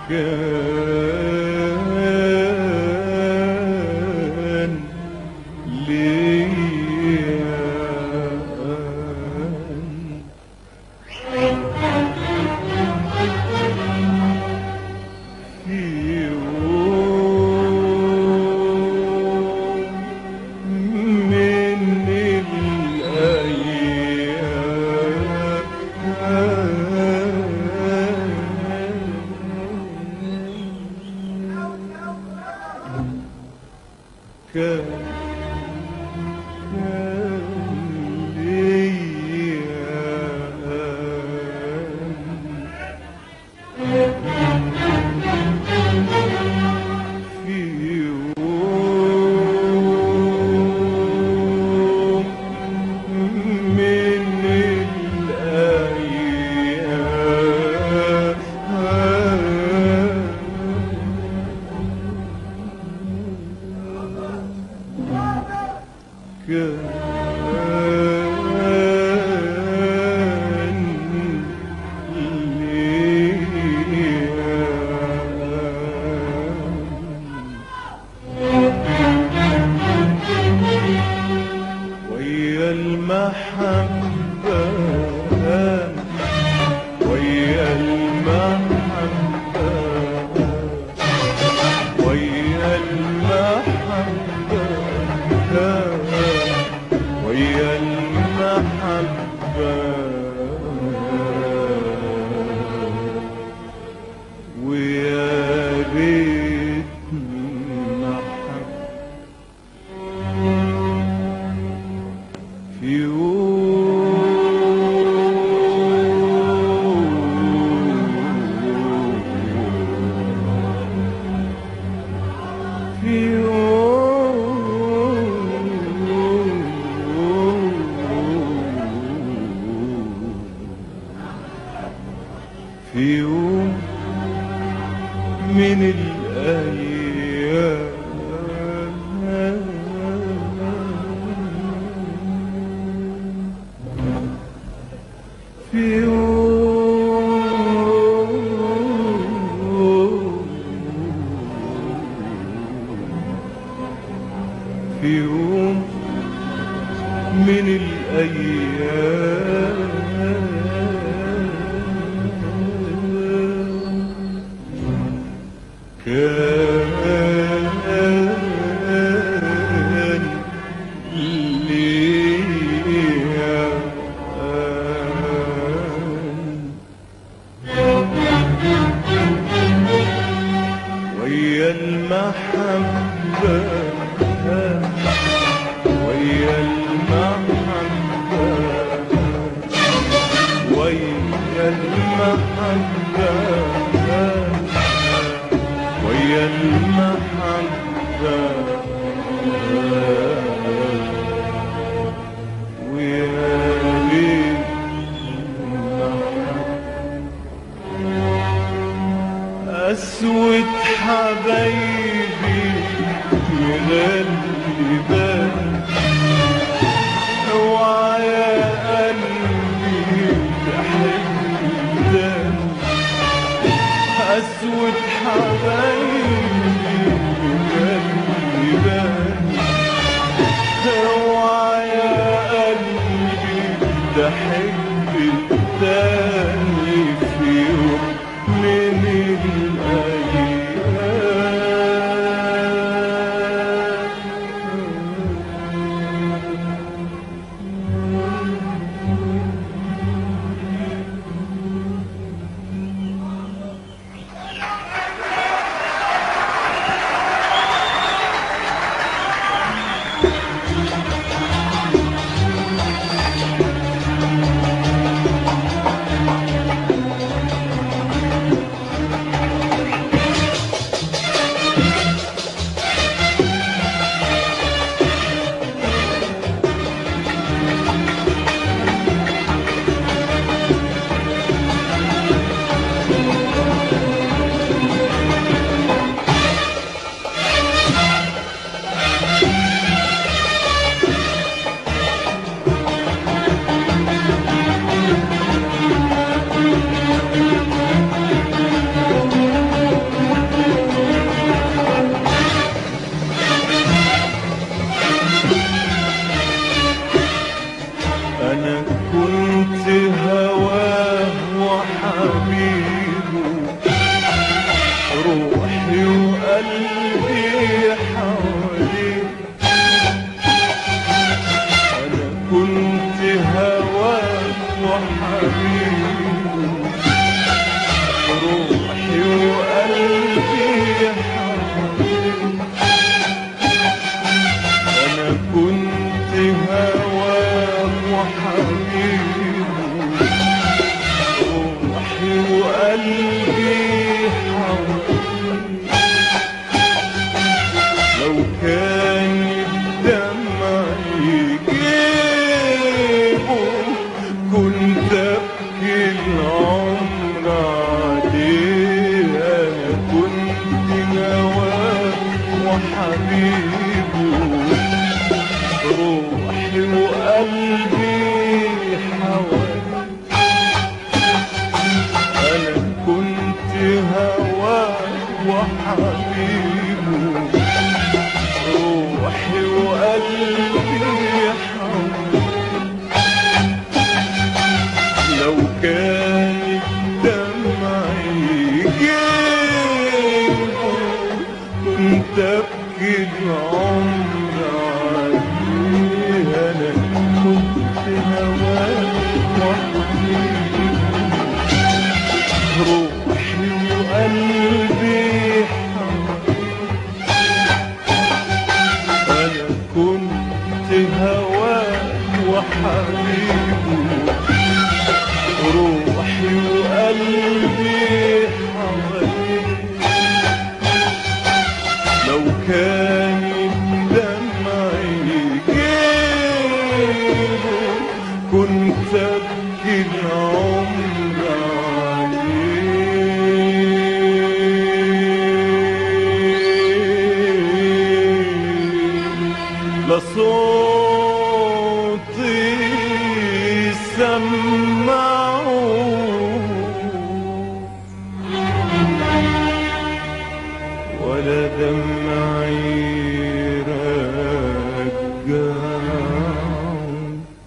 كان ليا في يوم من الأيام كان كان ليا في يوم من الأيام كان ليا ويا المحبة ويا المحبة ويا المحبة ويا المحبة ويا ريت محبة في يوم في يوم في يوم من الأيام في يوم في يوم من الأيام كان ليا ويا المحبة ويا المحبة ويا المحبة ويا المحبة ويا ريت أسود حبايبي مغلبان اوعى يا قلبي تحب تاني أسود حبايبي مغلبان اوعى يا قلبي تحب تاني في يوم من الأيام قلبي حوالي أنا كنت هواك وحبيبه روحي وقلبي حوالي لو كان الدمع يجيبه كنت ابكي العمر عليه انا كنت هواك وحبيبي روحي وقلبي انا كنت هواك وحبيبي روحي وقلبي حواليك لو كان الدمع يجيبه كنت ابكي العمر عليه لصوتي سمعوا ولا دمعي رجعوا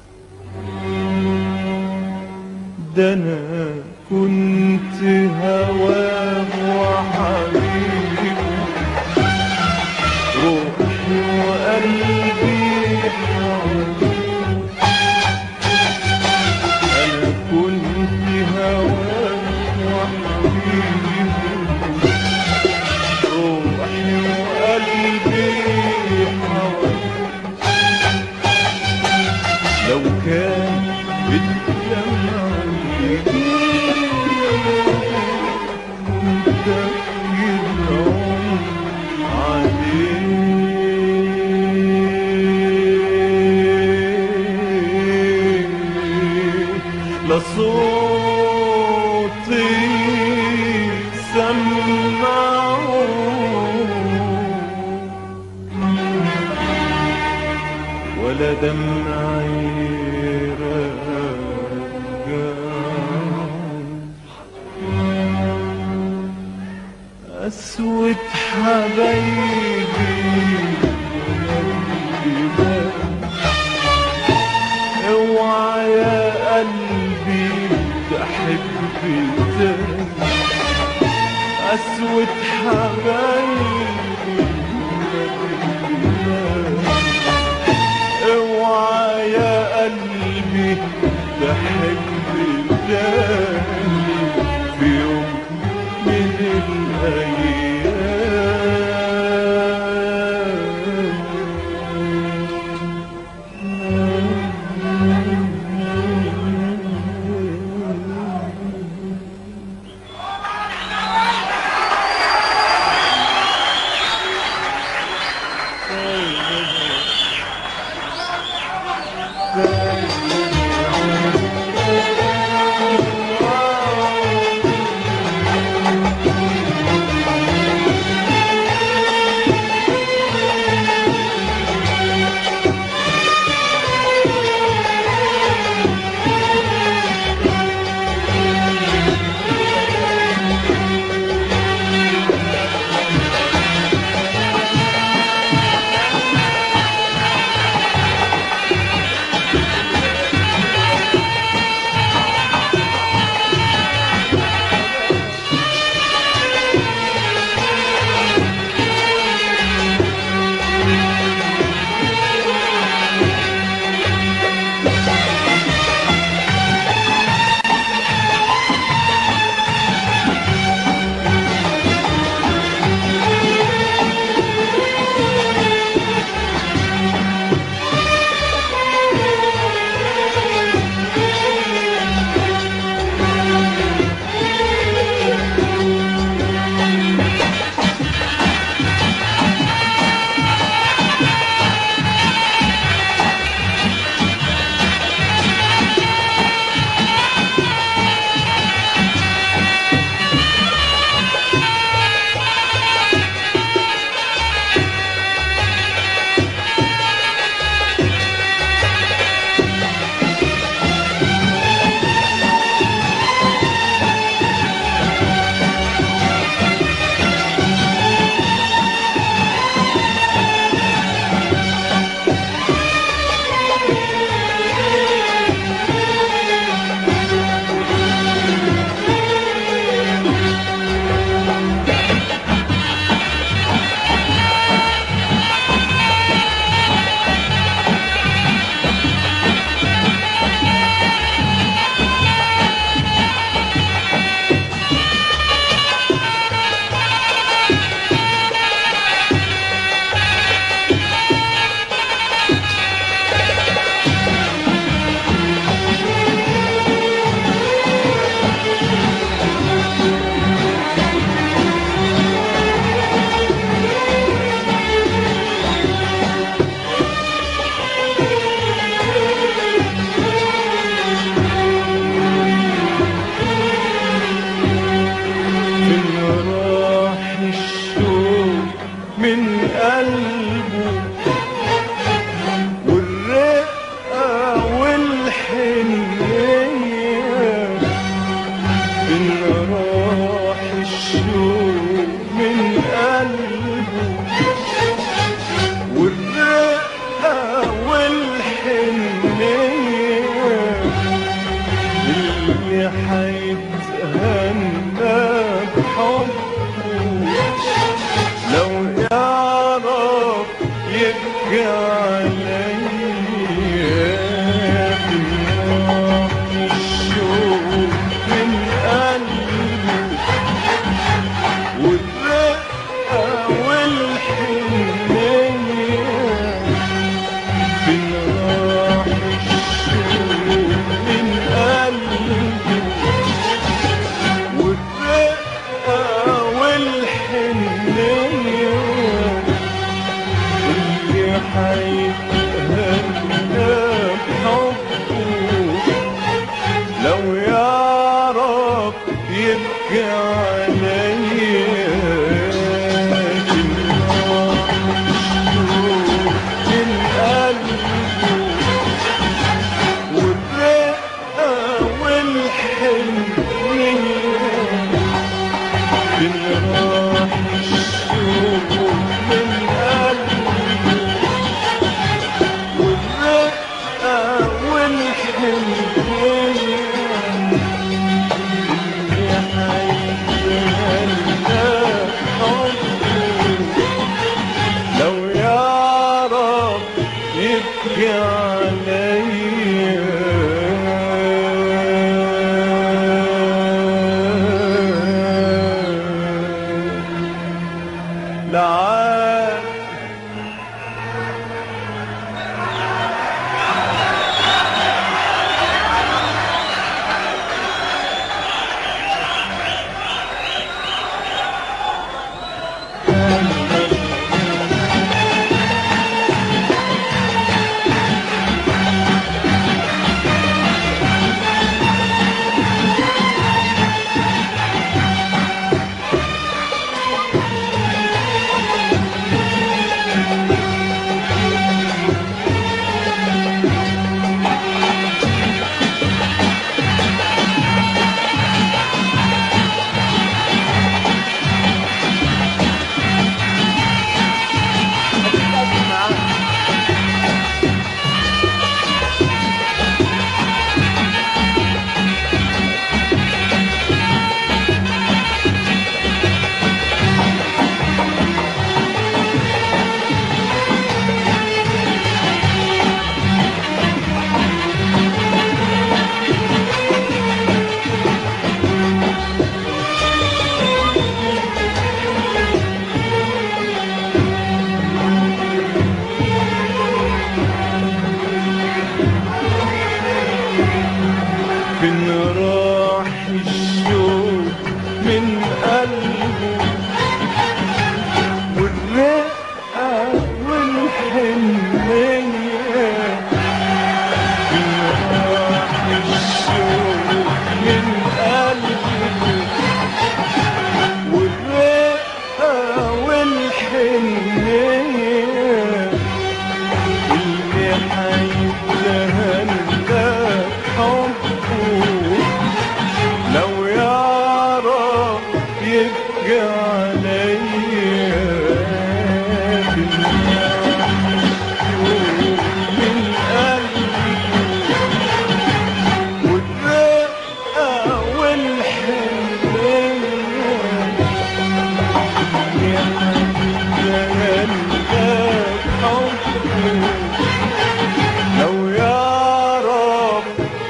ده انا كنت هواه وحبيبي روحي وقلبي حواليك أنا كنت هواك وحبيبي روحي وقلبي حواليك لو كان بالدمع يجيب كنت أبكي العمر عليه لصوتي سمعوا ولا دمعي رجع أسود حبايبي اوعى يا قلبي تحب تاني أسود حبايبي اوعى يا قلبي تحب تاني في يوم من الأيام لو يعرف يبكي عليا لعاد فين راح الشوق من قلبه والرقة والحنية فين راح الشوق من قلبه والرقة والحنية اللي حيتهنى حبه لو يعرف يبكي عليا من قلبي والرقة والحنية لو يعرف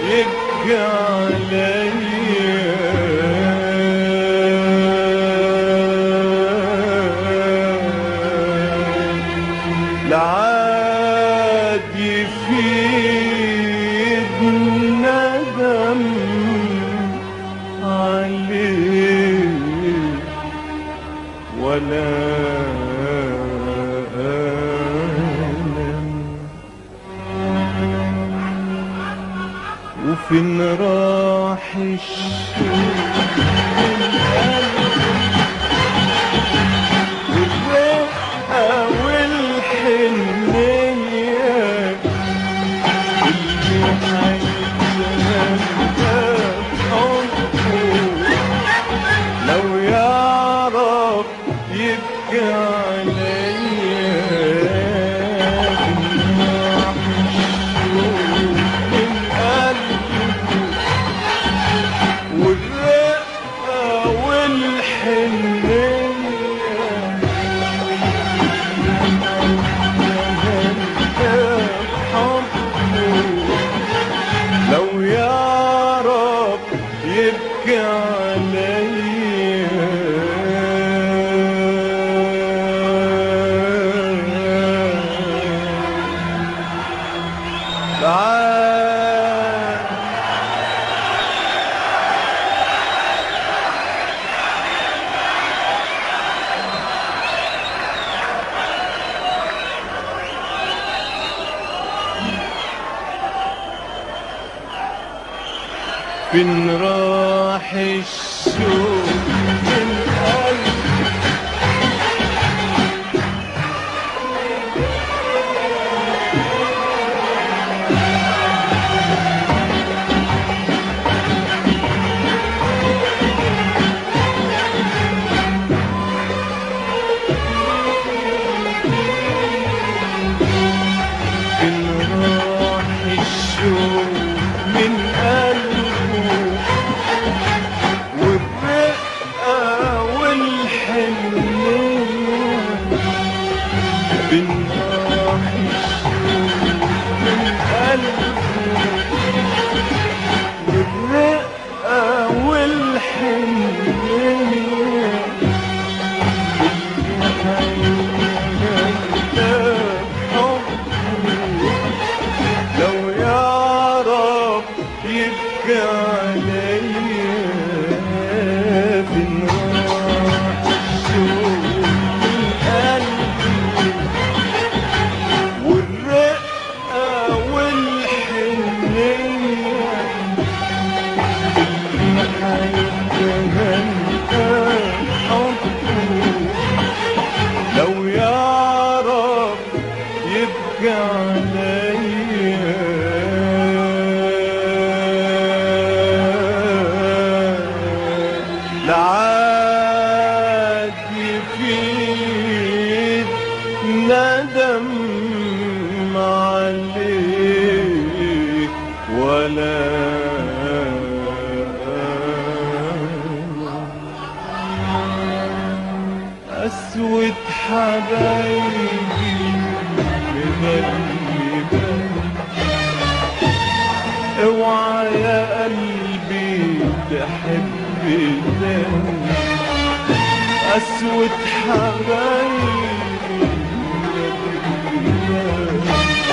يبكي عليا لعاد يفيد ندم عليه ولا ألم وفين راح الشوق والرقة والحنية اللي حيتهنى حبه لو يعرف يبكي عليا راح الشوق من قلبه والرقة والحنية حبه لو يعرف يبكي عليا تعال فين راح الشوق من قلبي فين راح الشوق يبكي عليا فين راح الشوق من قلبي والرقة والحنية اللي حيتهنى حبه لو يعرف يبكي عليا لعاد يفيد ندم عليه ولا أسود حبايبي مغلبة اوعى يا قلبي تحب تاني أسود حبايبي مغلبة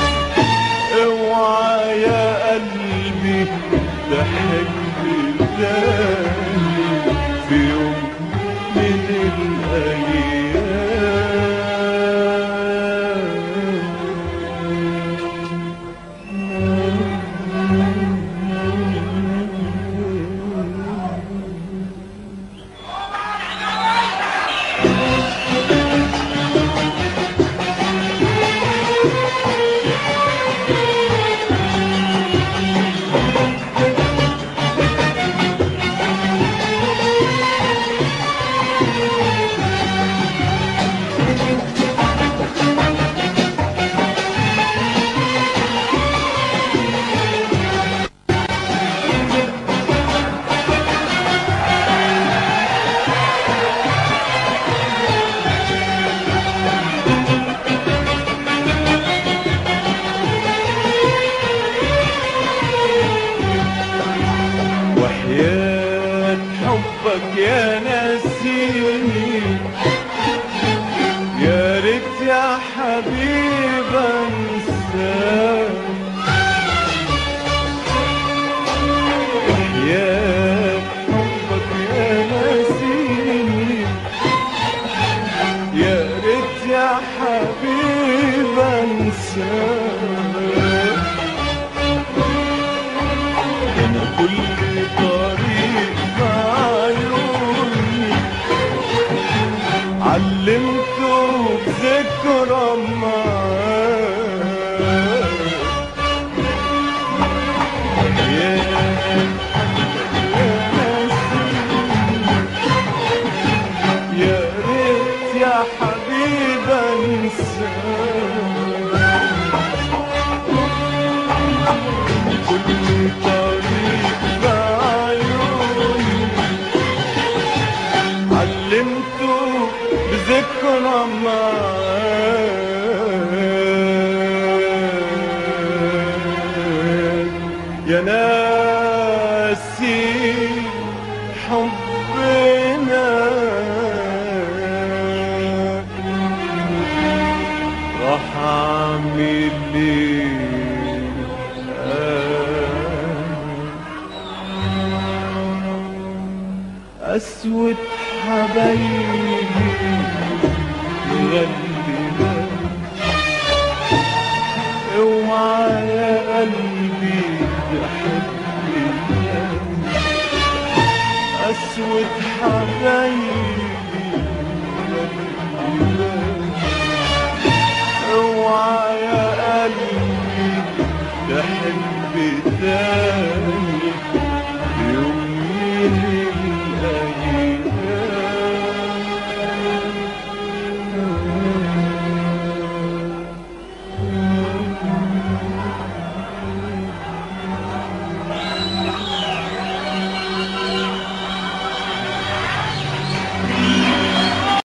اوعى يا قلبي تحب تاني في يوم من الأيام وحياة حبك يا نسيني يا ريت يا حبيب انساك وحياة حبك يا نسيني يا ريت يا حبيب انساك انا كل طريق بعيوني علمته بذكرى معاك يا يا ريت يا حبيب انساك كل طريق بعيوني علمته بذكرى معاك يا ناسي حبنا راح اعمل ايه اسود حبايبي مغلبة اوعى يا قلبي تحب اسود حبايبي